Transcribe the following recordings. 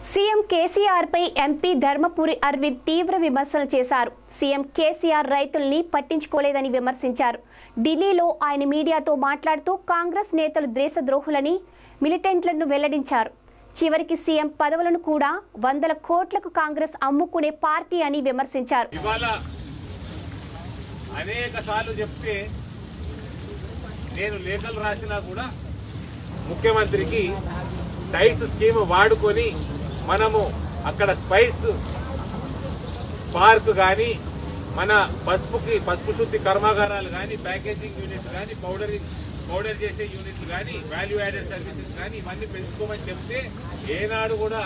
CM KCR పై MP Dharmapuri Arvind తీవ్ర విమర్శలు చేశారు సీఎం కేసీఆర్ రైతుల్ని పట్టించుకోలేదని విమర్శించారు ఢిల్లీలో ఆయన మీడియాతో మాట్లాడుతూ కాంగ్రెస్ నేతలు దేశద్రోహులని మిలిటెంట్లను వెల్లడించారు చివరికి సీఎం పదవులను కూడా వందల కోట్లకు కాంగ్రెస్ అమ్ముకునే పార్టీ అని విమర్శించారు ఇవాళ అనేక సార్లు చెప్తే నేను లేఖలు రాసినా కూడా ముఖ్యమంత్రికి టైస్ స్కీమ్ వాడుకొని మనము అక్కడ స్పైస్ పార్క్ కానీ మన పసుపుకి పసుపు శుద్ధి కర్మాగారాలు కానీ ప్యాకేజింగ్ యూనిట్ కానీ పౌడరింగ్ పౌడర్ చేసే యూనిట్లు కానీ వాల్యూ యాడెడ్ సర్వీసెస్ కానీ ఇవన్నీ పెంచుకోమని చెప్తే ఏనాడు కూడా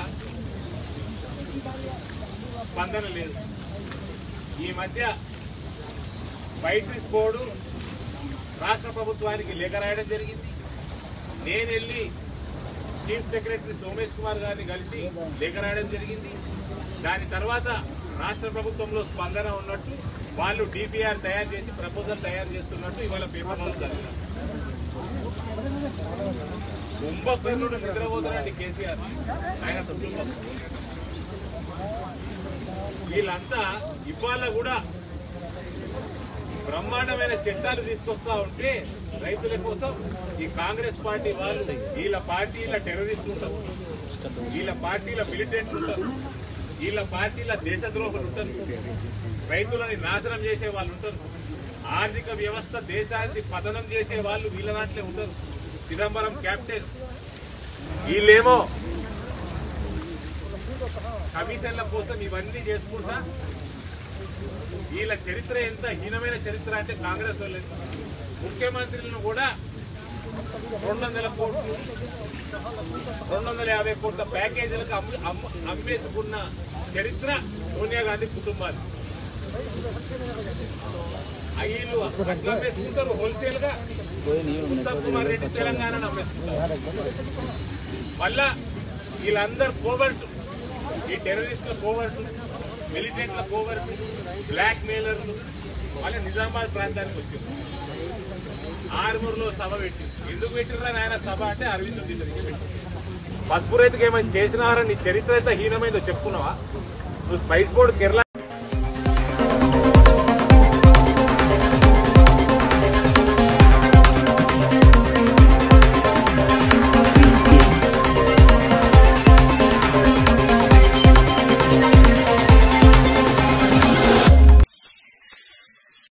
స్పందన లేదు ఈ మధ్య స్పైసెస్ బోర్డు రాష్ట్ర ప్రభుత్వానికి లేఖ రాయడం జరిగింది నేను వెళ్ళి చీఫ్ సెక్రటరీ సోమేష్ కుమార్ గారిని కలిసి లేఖ రాయడం జరిగింది దాని తర్వాత రాష్ట్ర ప్రభుత్వంలో స్పందన ఉన్నట్టు వాళ్ళు డిపిఆర్ తయారు చేసి ప్రపోజల్ తయారు చేస్తున్నట్టు ఇవాళ పేపర్లో జరిగింది కుంభకర్ణుడు నిద్రపోతున్నాడు కేసీఆర్ ఆయన కుటుంబం వీళ్ళంతా ఇవాళ కూడా బ్రహ్మాండమైన చట్టాలు తీసుకొస్తా ఉంటే రైతుల కోసం ఈ కాంగ్రెస్ పార్టీ వాళ్ళు వీళ్ళ పార్టీల టెర్రరిస్ట్ ఉంటారు వీళ్ళ పార్టీల మిలిటెంట్లు ఉంటారు వీళ్ళ పార్టీల దేశద్రోహులు ఉంటారు రైతులని నాశనం చేసే వాళ్ళు ఉంటారు ఆర్థిక వ్యవస్థ దేశాన్ని పతనం చేసే వాళ్ళు వీళ్ళ దాంట్లో ఉంటారు చిదంబరం క్యాప్టెన్ వీళ్ళేమో కమిషన్ల కోసం ఇవన్నీ చేసుకుంటా వీళ్ళ చరిత్ర ఎంత హీనమైన చరిత్ర అంటే కాంగ్రెస్ వాళ్ళది ముఖ్యమంత్రులను కూడా రెండు వందల కోట్లు రెండు వందల యాభై కోట్ల ప్యాకేజీలకు అమ్ము అమ్ము అమ్మేసుకున్న చరిత్ర సోనియా గాంధీ కుటుంబాలు ఆ వీళ్ళు అట్లా అమ్మేసుకుంటారు హోల్సేల్ గా ఉత్తమ్ కుమార్ రెడ్డి తెలంగాణను అమ్మేసుకుంటారు మళ్ళా వీళ్ళందరూ కోవర్టు ఈ టెర్రరిస్టుల కోవర్టు మిలిటెంట్ల కోవర్టు బ్లాక్ మెయిలర్లు మళ్ళీ నిజామాబాద్ ప్రాంతానికి వచ్చింది ఆర్మూర్లో సభ పెట్టింది ఎందుకు పెట్టిర్రా నాయన సభ అంటే అరవింద్ దీనికి పెట్టి పసుపు రైతుకి ఏమైనా చేసినారా నీ చరిత్ర అయితే హీనమైందో చెప్పుకున్నావా నువ్వు స్పైస్ బోర్డు కేరళ